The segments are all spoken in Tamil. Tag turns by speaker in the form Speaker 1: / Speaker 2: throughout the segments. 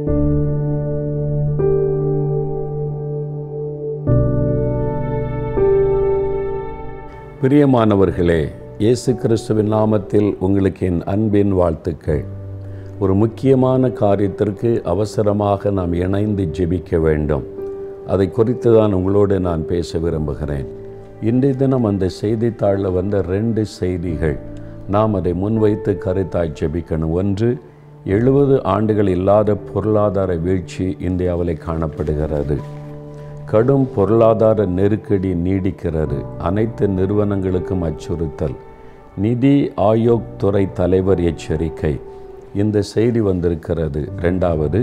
Speaker 1: பிரியமானவர்களே இயேசு கிறிஸ்துவின் நாமத்தில் உங்களுக்கு என் அன்பின் வாழ்த்துக்கள் ஒரு முக்கியமான காரியத்திற்கு அவசரமாக நாம் இணைந்து ஜெபிக்க வேண்டும் அதை குறித்து தான் உங்களோடு நான் பேச விரும்புகிறேன் இன்றைய தினம் அந்த செய்தித்தாளில் வந்த ரெண்டு செய்திகள் நாம் அதை முன்வைத்து கருத்தாய் ஜெபிக்கணும் ஒன்று எழுபது ஆண்டுகள் இல்லாத பொருளாதார வீழ்ச்சி இந்தியாவில் காணப்படுகிறது கடும் பொருளாதார நெருக்கடி நீடிக்கிறது அனைத்து நிறுவனங்களுக்கும் அச்சுறுத்தல் நிதி ஆயோக் துறை தலைவர் எச்சரிக்கை இந்த செய்தி வந்திருக்கிறது ரெண்டாவது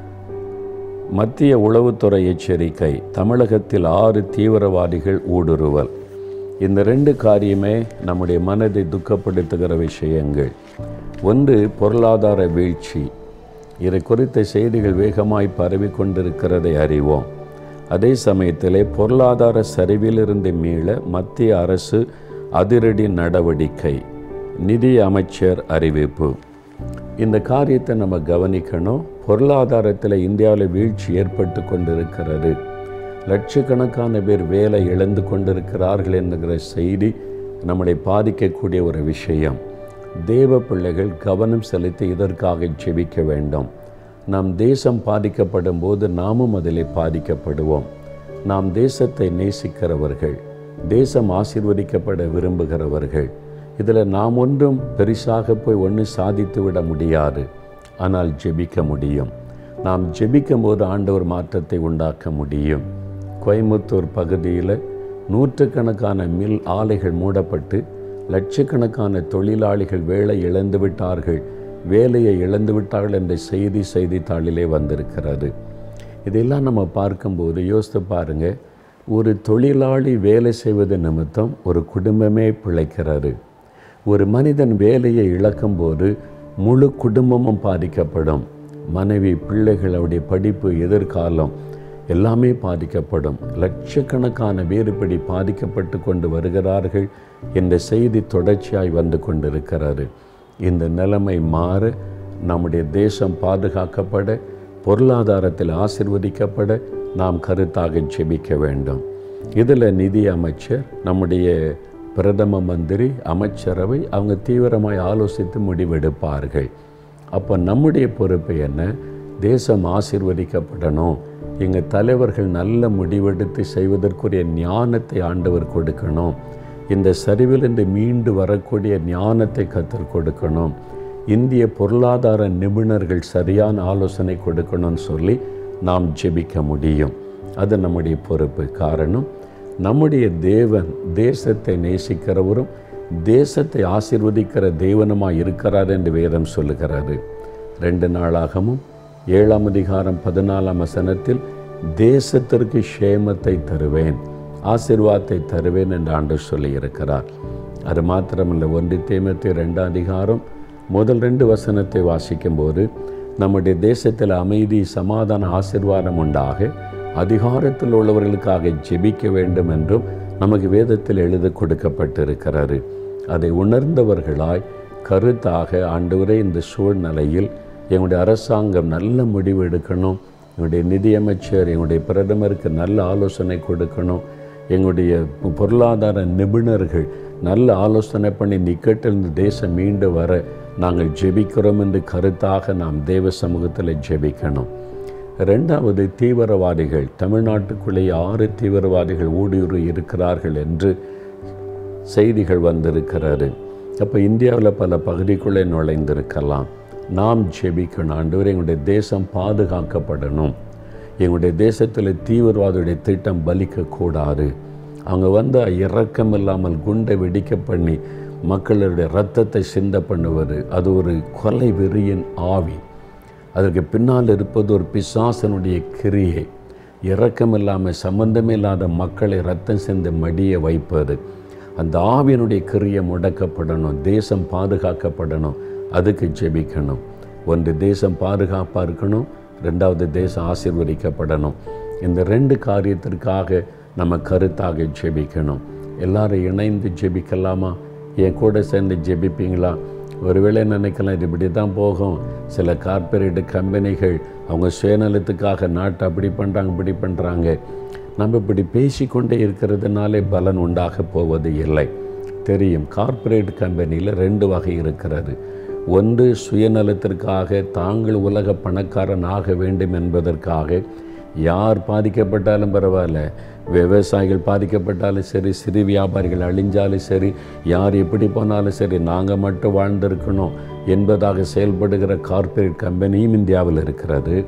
Speaker 1: மத்திய உளவுத்துறை எச்சரிக்கை தமிழகத்தில் ஆறு தீவிரவாதிகள் ஊடுருவல் இந்த ரெண்டு காரியமே நம்முடைய மனதை துக்கப்படுத்துகிற விஷயங்கள் ஒன்று பொருளாதார வீழ்ச்சி இதை குறித்த செய்திகள் வேகமாய் பரவி கொண்டிருக்கிறதை அறிவோம் அதே சமயத்திலே பொருளாதார சரிவிலிருந்து மீள மத்திய அரசு அதிரடி நடவடிக்கை நிதி அமைச்சர் அறிவிப்பு இந்த காரியத்தை நம்ம கவனிக்கணும் பொருளாதாரத்தில் இந்தியாவில் வீழ்ச்சி ஏற்பட்டு கொண்டிருக்கிறது லட்சக்கணக்கான பேர் வேலை இழந்து கொண்டிருக்கிறார்கள் என்கிற செய்தி நம்மளை பாதிக்கக்கூடிய ஒரு விஷயம் தேவ பிள்ளைகள் கவனம் செலுத்தி இதற்காக ஜெபிக்க வேண்டும் நம் தேசம் பாதிக்கப்படும் போது நாமும் அதில் பாதிக்கப்படுவோம் நாம் தேசத்தை நேசிக்கிறவர்கள் தேசம் ஆசீர்வதிக்கப்பட விரும்புகிறவர்கள் இதில் நாம் ஒன்றும் பெரிசாக போய் ஒன்று சாதித்து விட முடியாது ஆனால் ஜெபிக்க முடியும் நாம் ஜெபிக்கும் போது ஆண்டவர் மாற்றத்தை உண்டாக்க முடியும் கோயம்புத்தூர் பகுதியில் நூற்றுக்கணக்கான மில் ஆலைகள் மூடப்பட்டு லட்சக்கணக்கான தொழிலாளிகள் வேலை இழந்து விட்டார்கள் வேலையை இழந்து விட்டார்கள் என்ற செய்தி செய்தித்தாளிலே வந்திருக்கிறது இதெல்லாம் நம்ம பார்க்கும்போது யோசித்து பாருங்கள் ஒரு தொழிலாளி வேலை செய்வது நிமித்தம் ஒரு குடும்பமே பிழைக்கிறது ஒரு மனிதன் வேலையை இழக்கும்போது முழு குடும்பமும் பாதிக்கப்படும் மனைவி பிள்ளைகள் அவருடைய படிப்பு எதிர்காலம் எல்லாமே பாதிக்கப்படும் லட்சக்கணக்கான வேறுபடி பாதிக்கப்பட்டு கொண்டு வருகிறார்கள் என்ற செய்தி தொடர்ச்சியாய் வந்து கொண்டிருக்கிறது இந்த நிலைமை மாற நம்முடைய தேசம் பாதுகாக்கப்பட பொருளாதாரத்தில் ஆசிர்வதிக்கப்பட நாம் கருத்தாக ஜெபிக்க வேண்டும் இதில் நிதி அமைச்சர் நம்முடைய பிரதம மந்திரி அமைச்சரவை அவங்க தீவிரமாய் ஆலோசித்து முடிவெடுப்பார்கள் அப்போ நம்முடைய பொறுப்பு என்ன தேசம் ஆசிர்வதிக்கப்படணும் எங்கள் தலைவர்கள் நல்ல முடிவெடுத்து செய்வதற்குரிய ஞானத்தை ஆண்டவர் கொடுக்கணும் இந்த சரிவிலிருந்து மீண்டு வரக்கூடிய ஞானத்தை கற்றுக் கொடுக்கணும் இந்திய பொருளாதார நிபுணர்கள் சரியான ஆலோசனை கொடுக்கணும்னு சொல்லி நாம் ஜெபிக்க முடியும் அது நம்முடைய பொறுப்பு காரணம் நம்முடைய தேவன் தேசத்தை நேசிக்கிறவரும் தேசத்தை ஆசிர்வதிக்கிற தேவனமாக இருக்கிறார் என்று வேதம் சொல்லுகிறாரு ரெண்டு நாளாகவும் ஏழாம் அதிகாரம் பதினாலாம் வசனத்தில் தேசத்திற்கு க்ஷேமத்தை தருவேன் ஆசிர்வாதத்தை தருவேன் என்று ஆண்டு சொல்லியிருக்கிறார் அது மாத்திரமல்ல ஒன்று தேமத்தி ரெண்டாம் அதிகாரம் முதல் ரெண்டு வசனத்தை வாசிக்கும்போது நம்முடைய தேசத்தில் அமைதி சமாதான ஆசிர்வாதம் உண்டாக அதிகாரத்தில் உள்ளவர்களுக்காக ஜெபிக்க வேண்டும் என்றும் நமக்கு வேதத்தில் எழுத கொடுக்கப்பட்டிருக்கிறது அதை உணர்ந்தவர்களாய் கருத்தாக ஆண்டவரே இந்த சூழ்நிலையில் எங்களுடைய அரசாங்கம் நல்ல முடிவு எடுக்கணும் எங்களுடைய நிதியமைச்சர் எங்களுடைய பிரதமருக்கு நல்ல ஆலோசனை கொடுக்கணும் எங்களுடைய பொருளாதார நிபுணர்கள் நல்ல ஆலோசனை பண்ணி நிக்கட்டிலிருந்து தேசம் மீண்டு வர நாங்கள் ஜெபிக்கிறோம் என்று கருத்தாக நாம் தேவ சமூகத்தில் ஜெபிக்கணும் ரெண்டாவது தீவிரவாதிகள் தமிழ்நாட்டுக்குள்ளே ஆறு தீவிரவாதிகள் ஊடுருவி இருக்கிறார்கள் என்று செய்திகள் வந்திருக்கிறது அப்போ இந்தியாவில் பல பகுதிக்குள்ளே நுழைந்திருக்கலாம் நாம் ஜெபிக்கணும் ஆண்டவர் எங்களுடைய தேசம் பாதுகாக்கப்படணும் எங்களுடைய தேசத்தில் தீவிரவாதியுடைய திட்டம் பலிக்கக்கூடாது அவங்க வந்து இறக்கம் இல்லாமல் குண்டை வெடிக்க பண்ணி மக்களுடைய ரத்தத்தை சிந்த பண்ணுவது அது ஒரு கொலை வெறியின் ஆவி அதற்கு பின்னால் இருப்பது ஒரு பிசாசனுடைய கிரியை இரக்கம் இல்லாமல் சம்பந்தமே இல்லாத மக்களை ரத்தம் சிந்த மடிய வைப்பது அந்த ஆவியனுடைய கிரியை முடக்கப்படணும் தேசம் பாதுகாக்கப்படணும் அதுக்கு ஜெபிக்கணும் ஒன்று தேசம் பாதுகாப்பாக இருக்கணும் ரெண்டாவது தேசம் ஆசிர்வதிக்கப்படணும் இந்த ரெண்டு காரியத்திற்காக நம்ம கருத்தாக ஜெபிக்கணும் எல்லாரும் இணைந்து ஜெபிக்கலாமா என் கூட சேர்ந்து ஜெபிப்பீங்களா ஒருவேளை நினைக்கலாம் இது இப்படி தான் போகும் சில கார்ப்பரேட் கம்பெனிகள் அவங்க சுயநலத்துக்காக நாட்டை அப்படி பண்ணுறாங்க இப்படி பண்ணுறாங்க நம்ம இப்படி பேசிக்கொண்டே இருக்கிறதுனாலே பலன் உண்டாக போவது இல்லை தெரியும் கார்ப்பரேட் கம்பெனியில் ரெண்டு வகை இருக்கிறது ஒன்று சுயநலத்திற்காக தாங்கள் உலக பணக்காரன் ஆக வேண்டும் என்பதற்காக யார் பாதிக்கப்பட்டாலும் பரவாயில்ல விவசாயிகள் பாதிக்கப்பட்டாலும் சரி சிறு வியாபாரிகள் அழிஞ்சாலும் சரி யார் எப்படி போனாலும் சரி நாங்கள் மட்டும் வாழ்ந்திருக்கணும் என்பதாக செயல்படுகிற கார்ப்பரேட் கம்பெனியும் இந்தியாவில் இருக்கிறது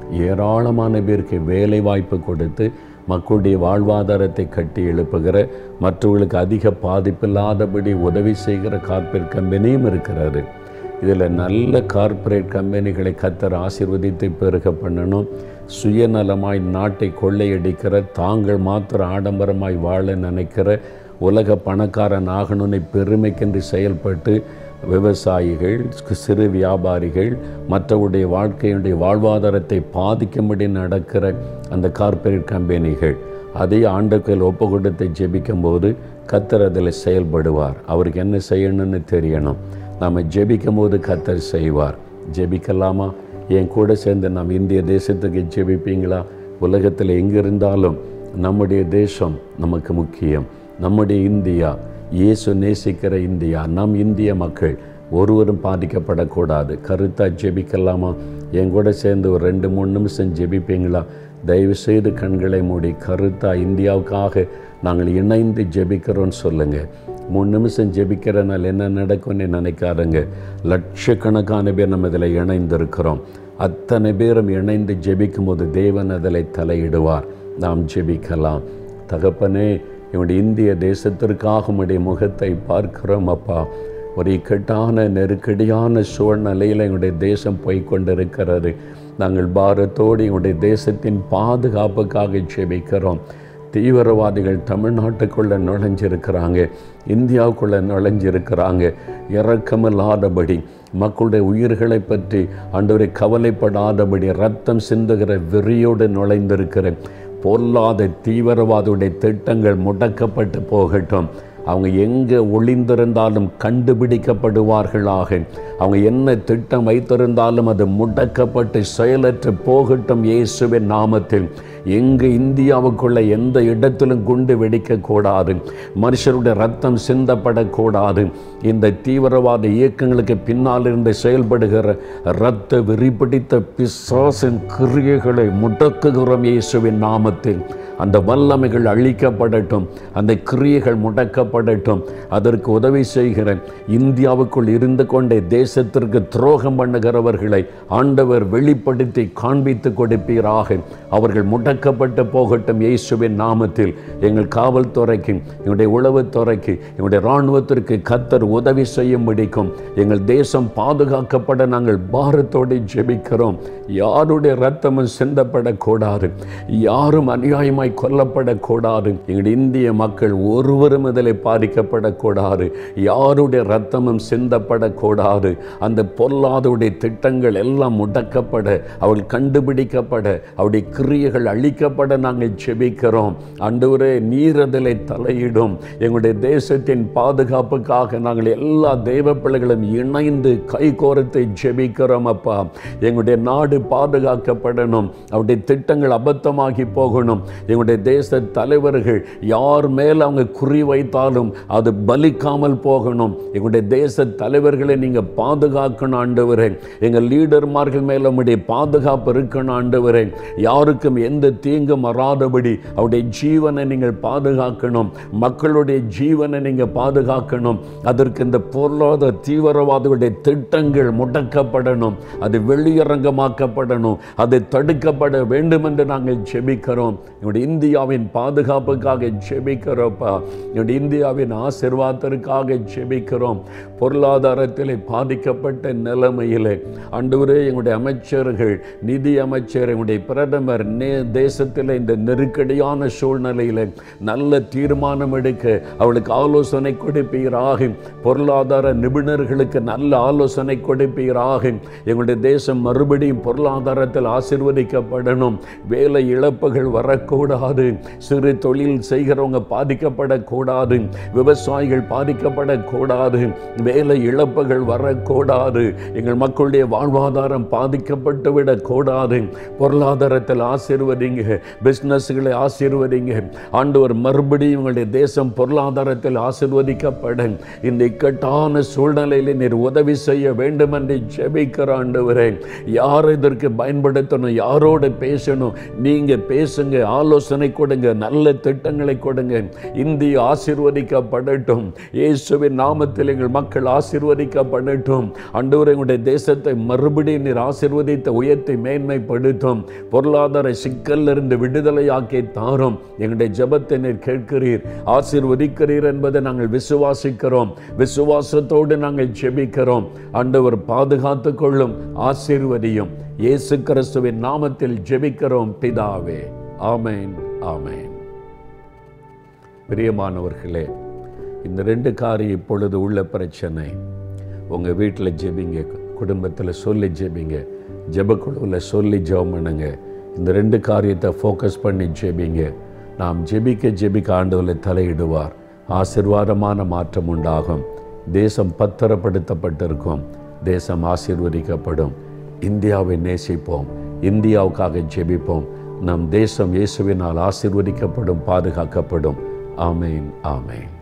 Speaker 1: ஏராளமான பேருக்கு வேலை வாய்ப்பு கொடுத்து மக்களுடைய வாழ்வாதாரத்தை கட்டி எழுப்புகிற மற்றவர்களுக்கு அதிக பாதிப்பில்லாதபடி உதவி செய்கிற கார்ப்பரேட் கம்பெனியும் இருக்கிறது இதில் நல்ல கார்ப்பரேட் கம்பெனிகளை கத்தர் ஆசீர்வதித்து பெருக பண்ணணும் சுயநலமாய் நாட்டை கொள்ளையடிக்கிற தாங்கள் மாத்திரம் ஆடம்பரமாய் வாழ நினைக்கிற உலக பணக்காரன் ஆகணும்னு பெருமைக்கென்று செயல்பட்டு விவசாயிகள் சிறு வியாபாரிகள் மற்றவருடைய வாழ்க்கையுடைய வாழ்வாதாரத்தை பாதிக்கும்படி நடக்கிற அந்த கார்ப்பரேட் கம்பெனிகள் அதே ஆண்டுகள் ஒப்பு கொடுத்து ஜெபிக்கும் போது கத்தர் அதில் செயல்படுவார் அவருக்கு என்ன செய்யணும்னு தெரியணும் நாம் ஜெபிக்கும் போது கத்தர் செய்வார் ஜெபிக்கலாமா என் கூட சேர்ந்து நாம் இந்திய தேசத்துக்கு ஜெபிப்பீங்களா உலகத்தில் எங்கே இருந்தாலும் நம்முடைய தேசம் நமக்கு முக்கியம் நம்முடைய இந்தியா இயேசு நேசிக்கிற இந்தியா நம் இந்திய மக்கள் ஒருவரும் பாதிக்கப்படக்கூடாது கருத்தாக ஜெபிக்கலாமா என் கூட சேர்ந்து ஒரு ரெண்டு மூணு நிமிஷம் ஜெபிப்பீங்களா தயவு செய்து கண்களை மூடி கருத்தா இந்தியாவுக்காக நாங்கள் இணைந்து ஜெபிக்கிறோன்னு சொல்லுங்கள் மூணு நிமிஷம் ஜெபிக்கிறனால என்ன நடக்கும்னு நினைக்காதுங்க லட்சக்கணக்கான பேர் நம்ம இதில் இணைந்திருக்கிறோம் அத்தனை பேரும் இணைந்து ஜெபிக்கும் போது தேவன் அதில் தலையிடுவார் நாம் ஜெபிக்கலாம் தகப்பனே என்னுடைய இந்திய தேசத்திற்காக உடைய முகத்தை பார்க்கிறோம் அப்பா ஒரு இக்கட்டான நெருக்கடியான சூழ்நிலையில் எங்களுடைய தேசம் போய் கொண்டிருக்கிறது நாங்கள் பாரத்தோடு எங்களுடைய தேசத்தின் பாதுகாப்புக்காக ஜெபிக்கிறோம் தீவிரவாதிகள் தமிழ்நாட்டுக்குள்ளே நுழைஞ்சிருக்கிறாங்க இந்தியாவுக்குள்ளே நுழைஞ்சிருக்கிறாங்க இறக்கமில்லாதபடி மக்களுடைய உயிர்களை பற்றி ஆண்டவரை கவலைப்படாதபடி ரத்தம் சிந்துகிற வெறியோடு நுழைந்திருக்கிற பொல்லாத தீவிரவாதியுடைய திட்டங்கள் முடக்கப்பட்டு போகட்டும் அவங்க எங்கே ஒளிந்திருந்தாலும் கண்டுபிடிக்கப்படுவார்களாக அவங்க என்ன திட்டம் வைத்திருந்தாலும் அது முடக்கப்பட்டு செயலற்று போகட்டும் இயேசுவின் நாமத்தில் எங்கே இந்தியாவுக்குள்ள எந்த இடத்திலும் குண்டு வெடிக்கக்கூடாது மனுஷருடைய ரத்தம் சிந்தப்படக்கூடாது இந்த தீவிரவாத இயக்கங்களுக்கு பின்னால் இருந்து செயல்படுகிற இரத்த வெறிபிடித்த பிசாசின் கிரியைகளை முடக்குகிறோம் இயேசுவின் நாமத்தில் அந்த வல்லமைகள் அழிக்கப்படட்டும் அந்த கிரியைகள் முடக்கப்படட்டும் அதற்கு உதவி செய்கிற இந்தியாவுக்குள் இருந்து கொண்டே தேசத்திற்கு துரோகம் பண்ணுகிறவர்களை ஆண்டவர் வெளிப்படுத்தி காண்பித்து கொடுப்பீராக அவர்கள் முடக்கப்பட்டு போகட்டும் இயேசுவின் நாமத்தில் எங்கள் காவல்துறைக்கு எங்களுடைய உளவுத்துறைக்கு எங்களுடைய இராணுவத்திற்கு கத்தர் உதவி செய்யும் பிடிக்கும் எங்கள் தேசம் பாதுகாக்கப்பட நாங்கள் பாரத்தோடு ஜெபிக்கிறோம் யாருடைய ரத்தமும் சிந்தப்படக்கூடாது யாரும் அநியாயமாய் கொல்லப்படக்கூடாது எங்களுடைய இந்திய மக்கள் ஒருவரும் இதில் பாதிக்கப்படக்கூடாது யாருடைய ரத்தமும் சிந்தப்படக்கூடாது அந்த பொல்லாதுடைய திட்டங்கள் எல்லாம் முடக்கப்பட அவள் கண்டுபிடிக்கப்பட அவருடைய கிரியைகள் அழிக்கப்பட நாங்கள் செபிக்கிறோம் அன்றுவரே நீர் அதில் தலையிடும் எங்களுடைய தேசத்தின் பாதுகாப்புக்காக நாங்கள் எல்லா தெய்வ பிள்ளைகளும் இணைந்து கைகோரத்தை ஜெபிக்கிறோம் அப்பா எங்களுடைய நாடு பாதுகாக்கப்படணும் அவருடைய திட்டங்கள் அபத்தமாகி போகணும் எங்களுடைய தேச தலைவர்கள் யார் மேல் அவங்க குறி வைத்தாலும் அது பலிக்காமல் போகணும் எங்களுடைய தேச தலைவர்களை நீங்கள் பாதுகாக்கணும் ஆண்டவரே எங்கள் லீடர்மார்கள் மேல் உங்களுடைய பாதுகாப்பு இருக்கணும் ஆண்டவரே யாருக்கும் எந்த தீங்கும் வராதபடி அவருடைய ஜீவனை நீங்கள் பாதுகாக்கணும் மக்களுடைய ஜீவனை நீங்கள் பாதுகாக்கணும் அதற்கு இந்த பொருளாதார தீவிரவாதிகளுடைய திட்டங்கள் முடக்கப்படணும் அது வெளியரங்கமாக்கப்படணும் அது தடுக்கப்பட வேண்டும் என்று நாங்கள் ஜெபிக்கிறோம் என்னுடைய இந்தியாவின் பாதுகாப்புக்காக ஜெபிக்கிறோப்பா என்னுடைய இந்தியாவின் ஆசிர்வாதத்திற்காக ஜெபிக்கிறோம் பொருளாதாரத்தில் பாதிக்கப்பட்ட நிலைமையில் அன்றுவரே எங்களுடைய அமைச்சர்கள் நிதி அமைச்சர் எங்களுடைய பிரதமர் நே தேசத்தில் இந்த நெருக்கடியான சூழ்நிலையில் நல்ல தீர்மானம் எடுக்க அவளுக்கு ஆலோசனை கொடுப்பீராக பொருளாதார நிபுணர்களுக்கு நல்ல ஆலோசனை கொடுப்பீராக எங்களுடைய தேசம் மறுபடியும் பொருளாதாரத்தில் ஆசிர்வதிக்கப்படணும் வேலை இழப்புகள் வரக்கூடாது சிறு தொழில் செய்கிறவங்க பாதிக்கப்படக்கூடாது விவசாயிகள் பாதிக்கப்படக்கூடாது வேலை இழப்புகள் வரக்கூடாது எங்கள் மக்களுடைய வாழ்வாதாரம் பாதிக்கப்பட்டு விடக்கூடாது பொருளாதாரத்தில் ஆசீர்வதிங்க பிஸ்னஸ்களை ஆசீர்வதிங்க ஆண்டவர் மறுபடியும் உங்களுடைய தேசம் பொருளாதாரத்தில் ஆசீர்வதிக்கப்பட இந்த இக்கட்டான சூழ்நிலையில் நீர் உதவி செய்ய வேண்டும் என்று ஜெபிக்கிற ஆண்டவரே யார் இதற்கு பயன்படுத்தணும் யாரோடு பேசணும் நீங்க பேசுங்க ஆலோசனை கொடுங்க நல்ல திட்டங்களை கொடுங்க இந்திய ஆசீர்வதிக்கப்படட்டும் இயேசுவின் நாமத்தில் எங்கள் மக்கள் ஆசீர்வதிக்கப்படட்டும் ஆண்டவரே உங்களுடைய தேசத்தை மறுபடியும் நீர் ஆசீர்வதித்த உயர்த்தை மேன்மைப்படுத்தும் பொருளாதார சிக்கலிருந்து விடுதலையாக்கி தாரும் எங்களுடைய ஜெபத்தை நீர் கேட்கிறீர் ஆசீர்வதிக்கிறீர் என்பதை நாங்கள் விசுவாசிக்கிறோம் விசுவாசத்தோடு நாங்கள் ஜெபிக்கிறோம் ஆண்டவர் பாதுகாத்து கொள்ளும் ஆசீர்வதியும் இயேசு கிறிஸ்துவின் நாமத்தில் ஜெபிக்கிறோம் பிதாவே ஆமென் ஆமென் பிரியமானவர்களே இந்த ரெண்டு காரியம் இப்பொழுது உள்ள பிரச்சனை உங்கள் வீட்டில் ஜெபிங்க குடும்பத்தில் சொல்லி ஜெபிங்க ஜெபக்குழுவில் சொல்லி ஜெபம் பண்ணுங்க இந்த ரெண்டு காரியத்தை ஃபோக்கஸ் பண்ணி ஜெபிங்க நாம் ஜெபிக்க ஜெபிக்க ஆண்டவரில் தலையிடுவார் ஆசிர்வாதமான மாற்றம் உண்டாகும் தேசம் பத்திரப்படுத்தப்பட்டிருக்கும் தேசம் ஆசீர்வதிக்கப்படும் இந்தியாவை நேசிப்போம் இந்தியாவுக்காக ஜெபிப்போம் நம் தேசம் இயேசுவினால் ஆசீர்வதிக்கப்படும் பாதுகாக்கப்படும் ஆமேன் ஆமேன்